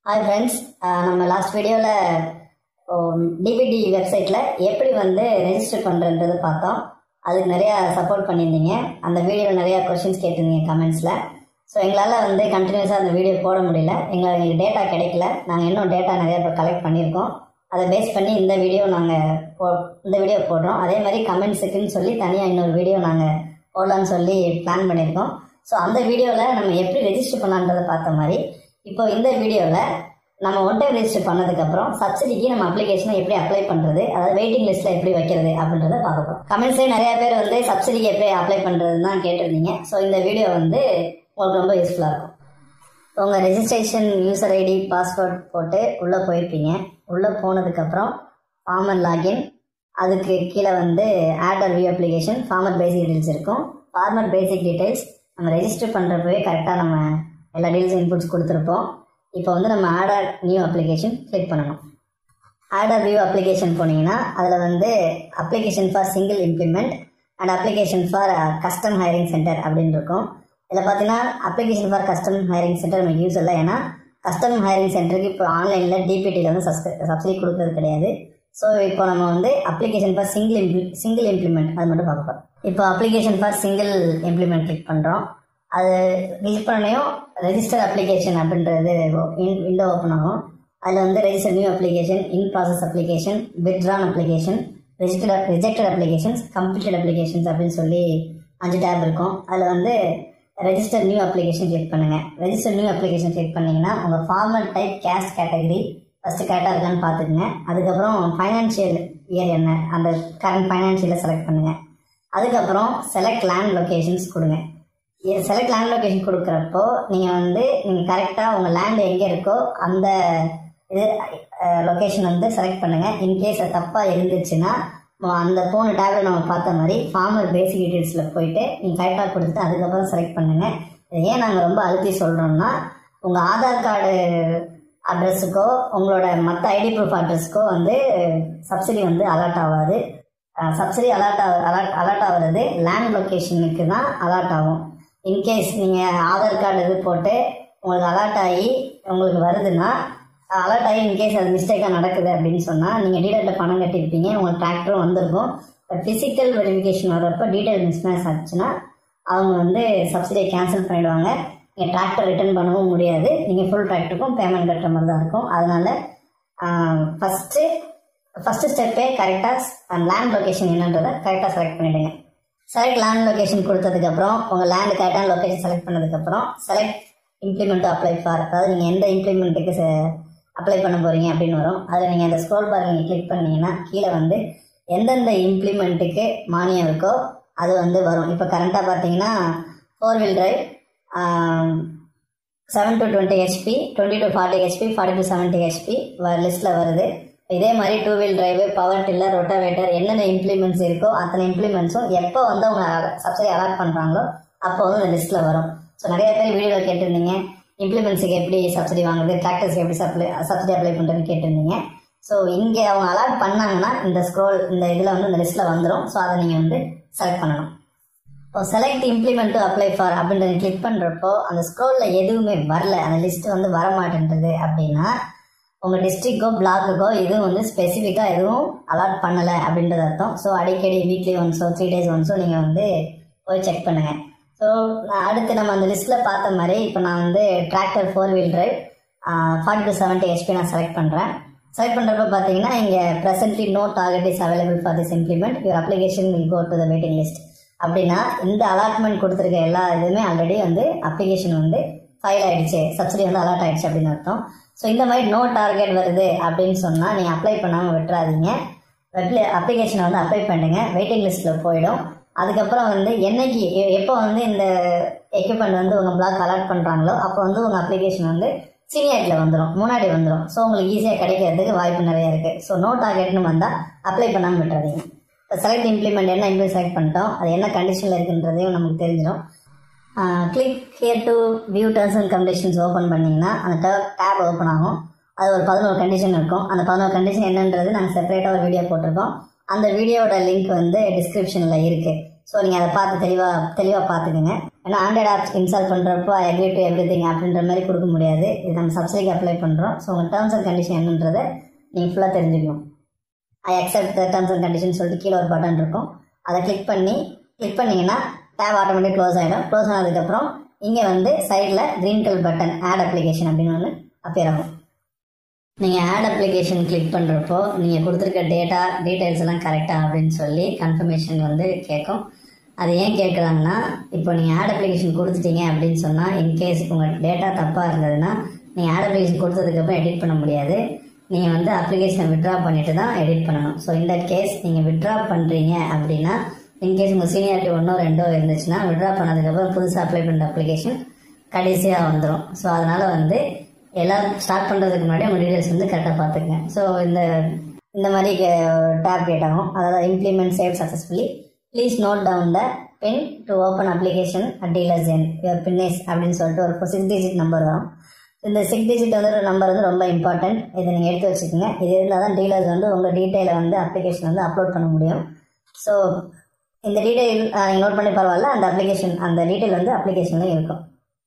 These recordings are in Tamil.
ஹாய் ஃப்ரெண்ட்ஸ் நம்ம லாஸ்ட் வீடியோவில் டிபிடி வெப்சைட்டில் எப்படி வந்து ரெஜிஸ்டர் பண்ணுறன்றது பார்த்தோம் அதுக்கு நிறையா சப்போர்ட் பண்ணியிருந்தீங்க அந்த வீடியோவில் நிறையா கொஷின்ஸ் கேட்டிருந்தீங்க கமெண்ட்ஸில் ஸோ எங்களால் வந்து கண்டினியூஸாக அந்த வீடியோ போட முடியல எங்களுக்கு டேட்டா கிடைக்கல நாங்கள் இன்னும் டேட்டா நிறையா இப்போ கலெக்ட் பண்ணியிருக்கோம் அதை பேஸ் பண்ணி இந்த வீடியோ நாங்கள் போ இந்த வீடியோ போடுறோம் அதே மாதிரி கமெண்ட்ஸுக்குன்னு சொல்லி தனியாக இன்னொரு வீடியோ நாங்கள் போடலான்னு சொல்லி பிளான் பண்ணியிருக்கோம் ஸோ அந்த வீடியோவில் நம்ம எப்படி ரெஜிஸ்டர் பண்ணலான்றதை பார்த்த மாதிரி இப்போ இந்த வீடியோவில் நம்ம ஒன் டைம் ரெஜிஸ்டர் பண்ணதுக்கப்புறம் சப்சிடிக்கு நம்ம அப்ளிகேஷனை எப்படி அப்ளை பண்ணுறது அதாவது வெயிட்டிங் லிஸ்ட்டில் எப்படி வைக்கிறது அப்படின்றத பார்க்க போகிறோம் கமெண்ட்ஸே நிறைய பேர் வந்து சப்சிடிக்கு எப்படி அப்ளை பண்ணுறதுன்னு தான் கேட்டிருந்தீங்க ஸோ இந்த வீடியோ வந்து உங்களுக்கு ரொம்ப யூஸ்ஃபுல்லாக இருக்கும் உங்கள் ரெஜிஸ்ட்ரேஷன் யூசர் ஐடி பாஸ்வேர்ட் போட்டு உள்ளே போயிருப்பீங்க உள்ளே போனதுக்கப்புறம் ஃபார்மர் லாகின் அதுக்கு கீழே வந்து add or view application farmer basic details இருக்கும் ஃபார்மர் பேசிக் டீட்டெயில்ஸ் நம்ம ரெஜிஸ்டர் பண்ணுறப்பவே கரெக்டாக நம்ம எல்லா டீல்ஸ் இன்புட்ஸ் கொடுத்துருப்போம் இப்போ வந்து நம்ம add or new application click பண்ணணும் ஆட் ஆர் வியூ அப்ளிகேஷன் போனீங்கன்னா அதில் வந்து application for single implement and application for custom hiring centre அப்படின்னு இருக்கும் இதில் பார்த்தீங்கன்னா application for custom hiring centre நமக்கு யூஸ் இல்லை ஏன்னா கஸ்டம் ஹையரிங் சென்டருக்கு இப்போ ஆன்லைனில் டிபிடியில் வந்து சப்சிடி கொடுக்கறது கிடையாது ஸோ இப்போ நம்ம வந்து அப்ளிகேஷன் ஃபார் சிங்கிள் இம்ப்ளி சிங்கிள் இம்ப்ளிமெண்ட் அது மட்டும் பார்க்க போகிறோம் இப்போ application for single implement click பண்ணுறோம் அது கிளிக் பண்ணையும் ரெஜிஸ்டர் அப்ளிகேஷன் அப்படின்றது விண்டோ ஓப்பன் ஆகும் அதில் வந்து register new application in process application withdrawn application register rejected applications completed applications அப்படின்னு சொல்லி அஞ்சு டேப் இருக்கும் அதில் வந்து ரெஜிஸ்டர் நியூ அப்ளிகேஷன் கிளிக் பண்ணுங்கள் ரெஜிஸ்டர் நியூ அப்ளிகேஷன் கிளிக் பண்ணிங்கன்னா உங்கள் formal type cash category first கரெக்டாக இருக்கான்னு பார்த்துக்குங்க அதுக்கப்புறம் ஃபைனான்ஷியல் இயர் என்ன அந்த கரண்ட் ஃபைனான்ஷியலை செலக்ட் பண்ணுங்கள் அதுக்கப்புறம் செலக்ட் லேண்ட் லொக்கேஷன்ஸ் கொடுங்க செலக்ட் லேண்ட் லொக்கேஷன் கொடுக்குறப்போ நீங்கள் வந்து நீங்கள் கரெக்டாக உங்கள் லேண்ட் எங்கே இருக்கோ அந்த இது லொக்கேஷன் வந்து செலக்ட் பண்ணுங்கள் இன்கேஸ் அது தப்பாக இருந்துச்சுன்னா அந்த போன டேப்ல நம்ம பார்த்த மாதிரி ஃபார்மர் பேசிக் டீட்டெயில்ஸில் போயிட்டு நீங்கள் கரெக்டாக கொடுத்துட்டு அதுக்கப்புறம் செலக்ட் பண்ணுங்கள் இது ஏன் நாங்கள் ரொம்ப அழுத்தி சொல்கிறோம்னா உங்கள் ஆதார் கார்டு அட்ரஸுக்கோ உங்களோட மற்ற ஐடி ப்ரூஃப் அட்ரஸுக்கோ வந்து சப்சிடி வந்து அலர்ட் ஆகாது சப்சிடி அலர்ட் ஆக அலர்ட் அலர்ட் ஆகுறது லேண்ட் லொக்கேஷனுக்கு தான் அலர்ட் ஆகும் இன்கேஸ் நீங்கள் ஆதார் கார்டு இது போட்டு உங்களுக்கு அலர்ட் ஆகி உங்களுக்கு வருதுன்னா அலர்ட் ஆகி இன்கேஸ் அது மிஸ்டேக்காக நடக்குது அப்படின்னு சொன்னால் நீங்கள் டீட்டெயிலில் பணம் கட்டியிருப்பீங்க உங்களுக்கு டிராக்டரும் வந்திருக்கும் பட் ஃபிசிக்கல் வெரிஃபிகேஷன் வர்றப்போ டீட்டெயில் மிஸ்மேட்ச் ஆச்சுன்னா அவங்க வந்து சப்சிடியை கேன்சல் பண்ணிவிடுவாங்க நீங்கள் டிராக்டர் ரிட்டர்ன் பண்ணவும் முடியாது நீங்கள் ஃபுல் டிராக்டருக்கும் பேமெண்ட் கட்டுற மாதிரி தான் இருக்கும் அதனால் ஃபஸ்ட்டு ஃபஸ்ட்டு ஸ்டெப்பே கரெக்டாக லேண்ட் லொக்கேஷன் என்னன்றதை கரெக்டாக செலக்ட் பண்ணிவிடுங்க செலக்ட் லேண்ட் லொக்கேஷன் கொடுத்ததுக்கப்புறம் உங்கள் லேண்டு கரெக்டான லொக்கேஷன் செலக்ட் பண்ணதுக்கப்புறம் செலக்ட் இம்ப்ளிமெண்ட் அப்ளை ஃபார் அதாவது நீங்கள் எந்த இம்ப்ளிமெண்ட்டுக்கு அப்ளை பண்ண போகிறீங்க அப்படின்னு வரும் அதில் நீங்கள் அந்த ஸ்க்ரோல் பார் நீங்கள் கிளிக் பண்ணீங்கன்னா கீழே வந்து எந்தெந்த இம்ப்ளிமெண்ட்டுக்கு மானியம் இருக்கோ அது வந்து வரும் இப்போ கரண்ட்டாக பார்த்தீங்கன்னா four wheel drive seven to twenty HP twenty to forty HP forty to seventy HP லிஸ்ட்டில் வருது இதே மாதிரி two wheel drive power tiller rotavator என்னென்ன இம்ப்ளிமெண்ட்ஸ் இருக்கோ அத்தனை இம்ப்ளிமெண்ட்ஸும் எப்போ வந்து அவங்க சப்சிடி அலாட் பண்ணுறாங்களோ அப்போ வந்து அந்த லிஸ்ட்டில் வரும் ஸோ நிறைய பேர் வீடியோவில் கேட்டிருந்தீங்க இம்ப்ளிமெண்ட்ஸுக்கு எப்படி சப்சிடி வாங்குறது டிராக்டர்ஸ்க்கு எப்படி சப்ளை சப்சிடி அப்ளை பண்ணுறதுன்னு கேட்டிருந்தீங்க ஸோ இங்கே அவங்க அலாட் பண்ணாங்கன்னா இந்த ஸ்க்ரோல் இந்த இதில் வந்து இந்த லிஸ்ட்டில் வந்துடும் ஸோ அதை நீங்கள் வந்து செலக்ட் பண்ணணும் இப்போ select implement to apply for அப்படின்றத கிளிக் பண்ணுறப்போ அந்த ஸ்க்ரோலில் எதுவுமே வரல அந்த லிஸ்ட்டு வந்து வர மாட்டேன்றது அப்படின்னா உங்கள் டிஸ்ட்ரிக்கோ பிளாக்குக்கோ எதுவும் வந்து ஸ்பெசிஃபிக்காக எதுவும் அலாட் பண்ணலை அப்படின்றது அர்த்தம் ஸோ அடிக்கடி வீக்லி ஒன்ஸோ த்ரீ டேஸ் ஒன்ஸோ நீங்கள் வந்து போய் செக் பண்ணுங்கள் ஸோ அடுத்து நம்ம அந்த லிஸ்ட்டில் பார்த்த மாதிரி இப்போ நான் வந்து tractor four wheel drive forty to seventy HP நான் செலக்ட் பண்ணுறேன் செலக்ட் பண்ணுறப்ப பார்த்தீங்கன்னா இங்கே presently no target is available for this implement your application will go to the waiting list அப்படின்னா இந்த அலாட்மெண்ட் கொடுத்துருக்க எல்லா இதுவுமே ஆல்ரெடி வந்து அப்ளிகேஷன் வந்து ஃபைல் ஆகிடுச்சு சப்சிடி வந்து அலாட் ஆகிடுச்சு அப்படின்னு அர்த்தம் ஸோ இந்த மாதிரி நோ டார்கெட் வருது அப்படின்னு சொன்னால் நீங்கள் அப்ளை பண்ணாமல் விட்டுறாதீங்க வெப்ல அப்ளிகேஷனை வந்து அப்ளை பண்ணுங்கள் வெயிட்டிங் லிஸ்ட்டில் போயிடும் அதுக்கப்புறம் வந்து என்னைக்கு எப்போ வந்து இந்த எக்யூப்மெண்ட் வந்து உங்கள் பிளாக் அலாட் பண்ணுறாங்களோ அப்போ வந்து உங்கள் அப்ளிகேஷன் வந்து சீனியாரிட்டியில் வந்துடும் முன்னாடி வந்துடும் ஸோ உங்களுக்கு ஈஸியாக கிடைக்கிறதுக்கு வாய்ப்பு நிறைய இருக்குது ஸோ நோ டார்கெட்னு வந்தால் அப்ளை பண்ணாமல் விட்டுறாதீங்க இப்போ செலக்ட் இம்ப்ளிமெண்ட் என்ன இம்ப்ளிமெண்ட் செலக்ட் பண்ணிட்டோம் அது என்ன கண்டிஷனில் இருக்குன்றதையும் நமக்கு தெரிஞ்சிடும் click here to view terms and conditions open பண்ணிங்கன்னா அந்த டேப் ஓப்பன் ஆகும் அது ஒரு பதினோரு கண்டிஷன் இருக்கும் அந்த பதினோரு கண்டிஷன் என்னன்றது நாங்கள் செப்பரேட்டாக ஒரு வீடியோ போட்டிருக்கோம் அந்த வீடியோட லிங்க் வந்து டிஸ்கிரிப்ஷனில் இருக்குது ஸோ நீங்கள் அதை பார்த்து தெளிவாக தெளிவாக பார்த்துக்குங்க ஏன்னா ஆண்ட்ராய்டு ஆப்ஸ் இன்ஸ்டால் பண்ணுறப்போ I agree to everything அப்படின்ற மாதிரி கொடுக்க முடியாது இது நம்ம சப்சிடிக்கு அப்ளை பண்ணுறோம் ஸோ உங்கள் டேர்ம்ஸ் அண்ட் கண்டிஷன் என்னன்றதை நீங்கள் ஃபுல்லாக தெரிஞ்சுக்கணும் I accept the terms and condition சொல்லிட்டு கீழே ஒரு பட்டன் இருக்கும் அதை கிளிக் பண்ணி கிளிக் பண்ணிங்கன்னா டேப் ஆட்டோமேட்டிக் க்ளோஸ் ஆகிடும் க்ளோஸ் ஆனதுக்கப்புறம் இங்கே வந்து சைடில் green colour button add application அப்படின்னு ஒன்று அப்பியர் ஆகும் நீங்கள் ஆட் அப்ளிகேஷன் கிளிக் பண்ணுறப்போ நீங்கள் கொடுத்துருக்க டேட்டா டீட்டெயில்ஸ் எல்லாம் கரெக்டாக அப்படின்னு சொல்லி கன்ஃபர்மேஷன் வந்து கேட்கும் அது ஏன் கேட்குறாங்கன்னா இப்போ நீங்கள் ஆட் அப்ளிகேஷன் கொடுத்துட்டீங்க அப்படின்னு சொன்னால் இன்கேஸ் உங்கள் டேட்டா தப்பாக இருந்ததுன்னா நீங்கள் ஆட் அப்ளிகேஷன் கொடுத்ததுக்கப்புறம் எடிட் பண்ண முடியாது நீங்கள் வந்து அப்ளிகேஷனை விட்ரா பண்ணிட்டு தான் எடிட் பண்ணணும் ஸோ இந்த கேஸ் நீங்கள் விட்ரா பண்ணுறீங்க அப்படின்னா இன்கேஸ் உங்கள் சீனியாரிட்டி ஒன்றோ ரெண்டோ இருந்துச்சுன்னா விட்ரா பண்ணதுக்கப்புறம் புதுசாக அப்ளை பண்ணுற அப்ளிகேஷன் கடைசியாக வந்துடும் ஸோ அதனால் வந்து எல்லாம் ஸ்டார்ட் பண்ணுறதுக்கு முன்னாடி உங்கள் டீடைல்ஸ் வந்து கரெக்டாக பார்த்துக்கங்க ஸோ இந்த இந்த மாதிரி டேப் கேட்டாகும் அதாவது implement save successfully please note down the PIN to open application at dealers end your PIN is அப்படின்னு சொல்லிட்டு ஒரு சிக்ஸ் டிஜிட் நம்பர் வரும் இந்த சிக்ஸ் டிஜிட் வந்து ஒரு நம்பர் வந்து ரொம்ப இம்பார்ட்டன்ட் இதை நீங்கள் எடுத்து வச்சுக்கோங்க இது இருந்தால் தான் டீலர்ஸ் வந்து உங்கள் டீட்டெயிலை வந்து அப்ளிகேஷன் வந்து அப்லோட் பண்ண முடியும் ஸோ இந்த டீட்டெயில் நீங்கள் நோட் பண்ணி பரவாயில்ல அந்த அப்ளிகேஷன் அந்த டீட்டெயில் வந்து அப்ளிகேஷனில் இருக்கும்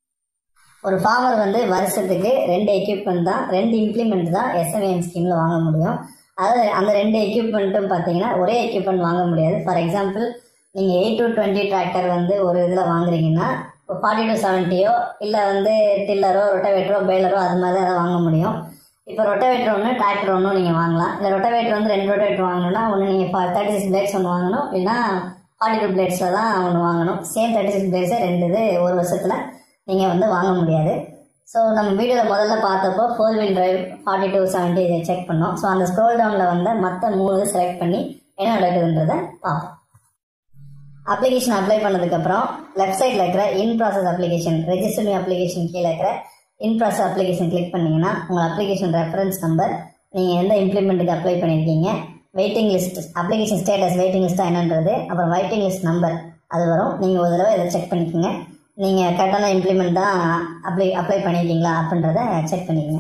ஒரு ஃபார்மர் வந்து வருஷத்துக்கு ரெண்டு எக்யூப்மெண்ட் தான் ரெண்டு இம்ப்ளிமெண்ட் தான் எஸ்எம்ஏஎம் ஸ்கீமில் வாங்க முடியும் அதாவது அந்த ரெண்டு எக்யூப்மெண்ட்டும் பார்த்தீங்கன்னா ஒரே எக்யூப்மெண்ட் வாங்க முடியாது ஃபார் எக்ஸாம்பிள் நீங்கள் எயிட் டு டுவெண்ட்டி டிராக்டர் வந்து ஒரு இதில் வாங்குறீங்கன்னா இப்போ ஃபார்ட்டி டு செவன்ட்டியோ இல்லை வந்து டில்லரோ ரொட்டவேட்டரோ பெய்லரோ அது மாதிரி தான் வாங்க முடியும் இப்போ ரொட்டவேட்டர் ஒன்று டிராக்டர் ஒன்றும் நீங்கள் வாங்கலாம் இல்லை ரொட்டவேட்டர் வந்து ரெண்டு ரொட்டவேட்டர் வாங்கணும்னா ஒன்று நீங்கள் தேர்ட்டி சிக்ஸ் பிளேட்ஸ் ஒன்று வாங்கணும் இல்லைனா ஃபார்ட்டி டூ பிளேட்ஸில் தான் ஒன்று வாங்கணும் சேம் தேர்ட்டி சிக்ஸ் பிளேட்ஸே ரெண்டு இது ஒரு வருஷத்தில் நீங்கள் வந்து வாங்க முடியாது ஸோ நம்ம வீடியோவில் முதல்ல பார்த்தப்போ four wheel drive forty to seventy இதை செக் பண்ணோம் ஸோ அந்த ஸ்க்ரோல் டவுனில் வந்து மற்ற மூணு செலக்ட் பண்ணி என்ன நடக்குதுன்றதை பார்ப்போம் அப்ளிகேஷன் அப்ளை பண்ணதுக்கப்புறம் லெஃப்ட் சைடில் இருக்கிற in process application register new application கீழே இருக்கிற இன் ப்ராசஸ் அப்ளிகேஷன் கிளிக் பண்ணிங்கன்னா உங்கள் அப்ளிகேஷன் ரெஃபரன்ஸ் நம்பர் நீங்கள் எந்த இம்ப்ளிமெண்ட்டுக்கு அப்ளை பண்ணியிருக்கீங்க waiting list application status waiting லிஸ்ட்டாக என்னன்றது அப்புறம் வெயிட்டிங் லிஸ்ட் நம்பர் அது வரும் நீங்கள் ஒரு தடவை இதை செக் பண்ணிக்கோங்க நீங்கள் கரெக்டான இம்ப்ளிமெண்ட் தான் அப்ளை அப்ளை பண்ணியிருக்கீங்களா அப்படின்றத செக் பண்ணிக்கோங்க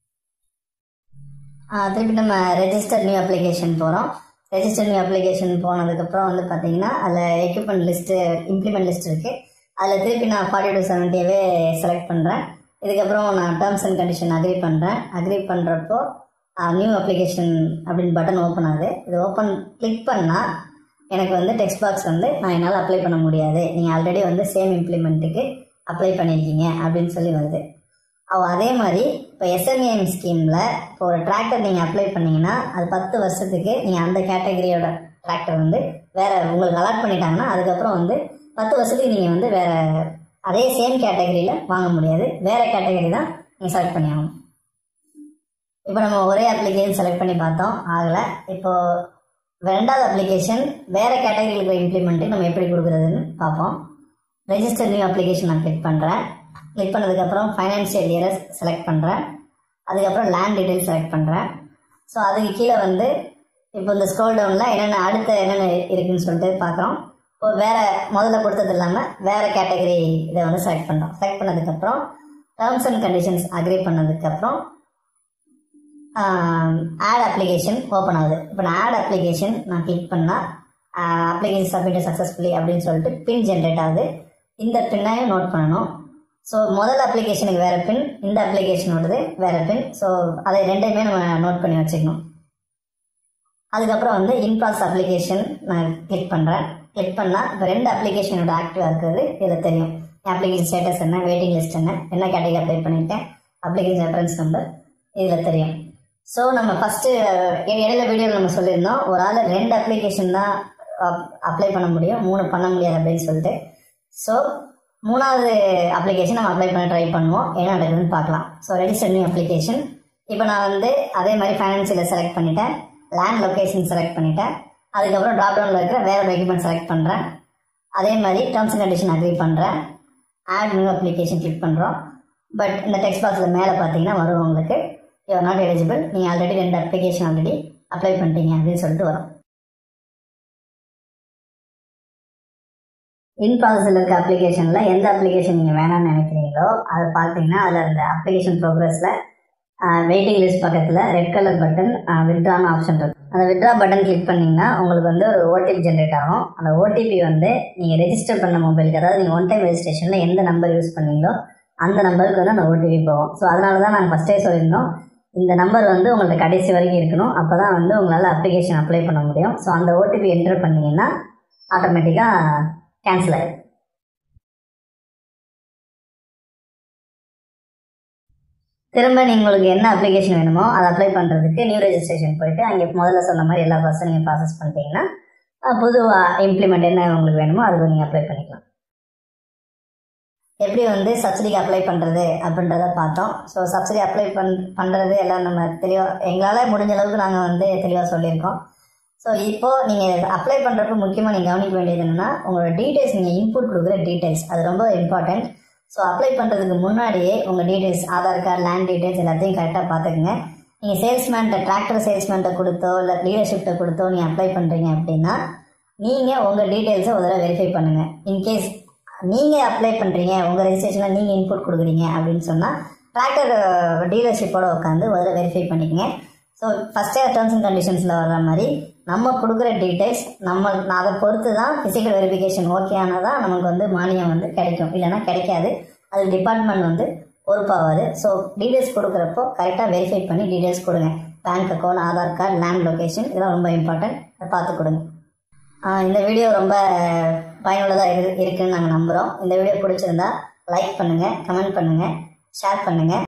திருப்பி நம்ம ரெஜிஸ்டர் நியூ அப்ளிகேஷன் போகிறோம் ரெஜிஸ்டர் நியூ அப்ளிகேஷன் போனதுக்கப்புறம் வந்து பார்த்தீங்கன்னா அதில் எக்யூப்மெண்ட் லிஸ்ட்டு இம்ப்ளிமெண்ட் லிஸ்ட் இருக்குது அதில் திருப்பி நான் ஃபார்ட்டி டூ செவன்ட்டியவே செலக்ட் பண்ணுறேன் இதுக்கப்புறம் நான் டேர்ம்ஸ் அண்ட் கண்டிஷன் அக்ரி பண்ணுறேன் அக்ரி பண்ணுறப்போ நியூ அப்ளிகேஷன் அப்படின்னு பட்டன் ஓப்பன் ஆகுது இது ஓப்பன் கிளிக் பண்ணால் எனக்கு வந்து டெக்ஸ்ட் பாக்ஸ் வந்து நான் என்னால் அப்ளை பண்ண முடியாது நீங்கள் ஆல்ரெடி வந்து சேம் இம்ப்ளிமெண்ட்டுக்கு அப்ளை பண்ணியிருக்கீங்க அப்படின்னு சொல்லி வருது அவ அதே மாதிரி இப்போ எஸ்எம்ஏஎம் ஸ்கீமில் இப்போ ஒரு டிராக்டர் நீங்கள் அப்ளை பண்ணீங்கன்னா அது பத்து வருஷத்துக்கு நீங்கள் அந்த கேட்டகரியோட டிராக்டர் வந்து வேறு உங்களுக்கு அலாட் பண்ணிட்டாங்கன்னா அதுக்கப்புறம் வந்து பத்து வருஷத்துக்கு நீங்கள் வந்து வேறு அதே சேம் கேட்டகரியில் வாங்க முடியாது வேறு கேட்டகரி தான் நீங்கள் செலக்ட் பண்ணி ஆகணும் இப்போ நம்ம ஒரே அப்ளிகேஷன் செலக்ட் பண்ணி பார்த்தோம் ஆகலை இப்போது ரெண்டாவது அப்ளிகேஷன் வேறு கேட்டகரியில் இருக்கிற இம்ப்ளிமெண்ட்டு நம்ம எப்படி கொடுக்குறதுன்னு பார்ப்போம் ரெஜிஸ்டர் நியூ அப்ளிகேஷன் நான் கிளிக் பண்ணுறேன் கிளிக் பண்ணதுக்கப்புறம் ஃபைனான்ஷியல் இயரை செலக்ட் பண்ணுறேன் அதுக்கப்புறம் லேண்ட் டீட்டெயில் செலக்ட் பண்ணுறேன் ஸோ அதுக்கு கீழே வந்து இப்போ இந்த ஸ்க்ரோல் டவுனில் என்னென்ன அடுத்த என்னென்ன இருக்குன்னு சொல்லிட்டு பார்க்குறோம் இப்போ வேறு முதல்ல கொடுத்தது இல்லாமல் வேறு கேட்டகரி இதை வந்து செலக்ட் பண்ணுறோம் செலக்ட் பண்ணதுக்கப்புறம் டேர்ம்ஸ் அண்ட் கண்டிஷன்ஸ் அக்ரி பண்ணதுக்கப்புறம் ஆட் அப்ளிகேஷன் ஓப்பன் ஆகுது இப்போ நான் ஆட் அப்ளிகேஷன் நான் கிளிக் பண்ணால் அப்ளிகேஷன் சப்மிட் சக்ஸஸ்ஃபுல்லி அப்படின்னு சொல்லிட்டு பின் ஜென்ரேட் ஆகுது இந்த பின்னையும் நோட் பண்ணணும் ஸோ முதல் அப்ளிகேஷனுக்கு வேறு பின் இந்த அப்ளிகேஷனோடது வேறு பின் ஸோ அதை ரெண்டையுமே நம்ம நோட் பண்ணி வச்சுக்கணும் அதுக்கப்புறம் வந்து இன்பாஸ் அப்ளிகேஷன் நான் கிளிக் பண்ணுறேன் கிளிக் பண்ணால் இப்போ ரெண்டு அப்ளிகேஷனோட ஆக்டிவாக இருக்கிறது இதில் தெரியும் அப்ளிகேஷன் ஸ்டேட்டஸ் என்ன வெயிட்டிங் லிஸ்ட் என்ன என்ன கேட்டகரி அப்ளை பண்ணியிருக்கேன் அப்ளிகேஷன் ரெஃபரன்ஸ் நம்பர் இதில் தெரியும் ஸோ நம்ம ஃபஸ்ட்டு இடையில வீடியோவில் நம்ம சொல்லியிருந்தோம் ஒரு ஆள் ரெண்டு அப்ளிகேஷன் தான் அப்ளை பண்ண முடியும் மூணு பண்ண முடியாது அப்படின்னு சொல்லிட்டு ஸோ மூணாவது அப்ளிகேஷன் நம்ம அப்ளை பண்ண ட்ரை பண்ணுவோம் என்ன நடக்குதுன்னு பார்க்கலாம் ஸோ ரெஜிஸ்டர் நியூ அப்ளிகேஷன் இப்போ நான் வந்து அதே மாதிரி ஃபைனான்சியலை செலக்ட் பண்ணிட்டேன் லேண்ட் லொக்கேஷன் செலக்ட் பண்ணிட்டேன் அதுக்கப்புறம் ட்ராப் டவுனில் இருக்கிற வேறு டாக்குமெண்ட் செலக்ட் பண்ணுறேன் அதே மாதிரி டேர்ம்ஸ் அண்ட் கண்டிஷன் அக்ரி பண்ணுறேன் ஆட் நியூ அப்ளிகேஷன் கிளிக் பண்ணுறோம் பட் இந்த டெக்ஸ்ட் பாக்ஸில் மேலே பார்த்தீங்கன்னா வரும் உங்களுக்கு யூஆர் நாட் எலிஜிபிள் நீங்கள் ஆல்ரெடி ரெண்டு அப்ளிகேஷன் ஆல்ரெடி அப்ளை பண்ணிட்டீங்க அப்படின்னு சொல்லிட்டு வரும் இன் ப்ராசஸில் இருக்க அப்ளிகேஷனில் எந்த அப்ளிகேஷன் நீங்கள் வேணாம்னு நினைக்கிறீங்களோ அதை பார்த்தீங்கன்னா அதில் அந்த அப்ளிகேஷன் ப்ரோக்ரஸில் வெயிட்டிங் லிஸ்ட் பக்கத்தில் ரெட் கலர் பட்டன் வித்ட்ரான்னு ஆப்ஷன் இருக்கும் அந்த வித்ட்ரா பட்டன் கிளிக் பண்ணிங்கன்னா உங்களுக்கு வந்து ஒரு ஓடிபி ஜென்ரேட் ஆகும் அந்த ஓடிபி வந்து நீங்கள் ரெஜிஸ்டர் பண்ண மொபைலுக்கு அதாவது நீங்கள் ஒன் டைம் ரெஜிஸ்ட்ரேஷனில் எந்த நம்பர் யூஸ் பண்ணீங்களோ அந்த நம்பருக்கு வந்து அந்த ஓடிபி போகும் ஸோ அதனால தான் நாங்கள் ஃபஸ்ட்டே சொல்லியிருந்தோம் இந்த நம்பர் வந்து உங்கள்ட்ட கடைசி வரைக்கும் இருக்கணும் அப்போ தான் வந்து உங்களால் அப்ளிகேஷன் அப்ளை பண்ண முடியும் ஸோ அந்த ஓடிபி என்டர் பண்ணீங்கன்னா ஆட்டோமேட்டிக்காக கேன்சல் ஆகிடும் திரும்ப நீங்கள் உங்களுக்கு என்ன அப்ளிகேஷன் வேணுமோ அதை அப்ளை பண்ணுறதுக்கு நியூ ரெஜிஸ்ட்ரேஷன் போயிட்டு அங்கே முதல்ல சொன்ன மாதிரி எல்லா ப்ராசஸும் நீங்கள் ப்ராசஸ் பண்ணிட்டீங்கன்னா அஹ், புது இம்ப்ளிமெண்ட் என்ன உங்களுக்கு வேணுமோ அதுக்கு நீங்கள் அப்ளை பண்ணிக்கலாம் எப்படி வந்து சப்சிடிக்கு அப்ளை பண்ணுறது அப்படின்றத பார்த்தோம் ஸோ சப்சிடி அப்ளை பண் பண்ணுறது எல்லாம் நம்ம தெளிவாக எங்களால் முடிஞ்ச அளவுக்கு நாங்கள் வந்து தெளிவாக சொல்லியிருக்கோம் ஸோ இப்போது நீங்கள் அப்ளை பண்ணுறப்ப முக்கியமாக நீங்கள் கவனிக்க வேண்டியது என்னென்னா உங்களோட டீட்டெயில்ஸ் நீங்கள் இன்புட் கொடுக்குற டீட்டெயில்ஸ் அது ரொம்ப இம்பார்ட்டன்ட் ஸோ அப்ளை பண்ணுறதுக்கு முன்னாடியே உங்கள் details Aadhaar card land details எல்லாத்தையும் கரெக்டாக பார்த்துக்குங்க நீங்கள் சேல்ஸ்மேன்ட்ட டிராக்டர் சேல்ஸ்மேன்ட்ட கொடுத்தோ இல்லை லீடர்ஷிப்ட்ட கொடுத்தோ நீங்கள் அப்ளை பண்ணுறீங்க அப்படின்னா நீங்கள் உங்கள் டீட்டெயில்ஸை ஒரு தடவை வெரிஃபை பண்ணுங்கள் இன்கேஸ் நீங்கள் அப்ளை பண்ணுறீங்க உங்கள் ரெஜிஸ்ட்ரேஷனில் நீங்கள் இன்புட் கொடுக்குறீங்க அப்படின்னு சொன்னால் டிராக்டர் டீலர்ஷிப்போட உட்காந்து ஒரு தடவை வெரிஃபை பண்ணிக்கங்க ஸோ ஃபஸ்ட்டே டேர்ம்ஸ் அண்ட் கண்டிஷன்ஸில் வர்ற மாதிரி நம்ம கொடுக்குற டீட்டெயில்ஸ் நம்ம அதை பொறுத்து தான் ஃபிசிக்கல் வெரிஃபிகேஷன் ஓகே ஆனால் தான் நமக்கு வந்து மானியம் வந்து கிடைக்கும் இல்லைன்னா கிடைக்காது அது டிபார்ட்மெண்ட் வந்து பொறுப்பாகாது ஸோ டீட்டெயில்ஸ் கொடுக்குறப்போ கரெக்டாக வெரிஃபை பண்ணி டீட்டெயில்ஸ் கொடுங்க bank account Aadhaar card land location இதெல்லாம் ரொம்ப இம்பார்ட்டன்ட் அதை பார்த்து கொடுங்க ஆஹ் இந்த வீடியோ ரொம்ப பயனுள்ளதாக இரு இருக்குன்னு நாங்கள் நம்புகிறோம் இந்த வீடியோ பிடிச்சிருந்தா லைக் பண்ணுங்கள் கமெண்ட் பண்ணுங்கள் ஷேர் பண்ணுங்கள்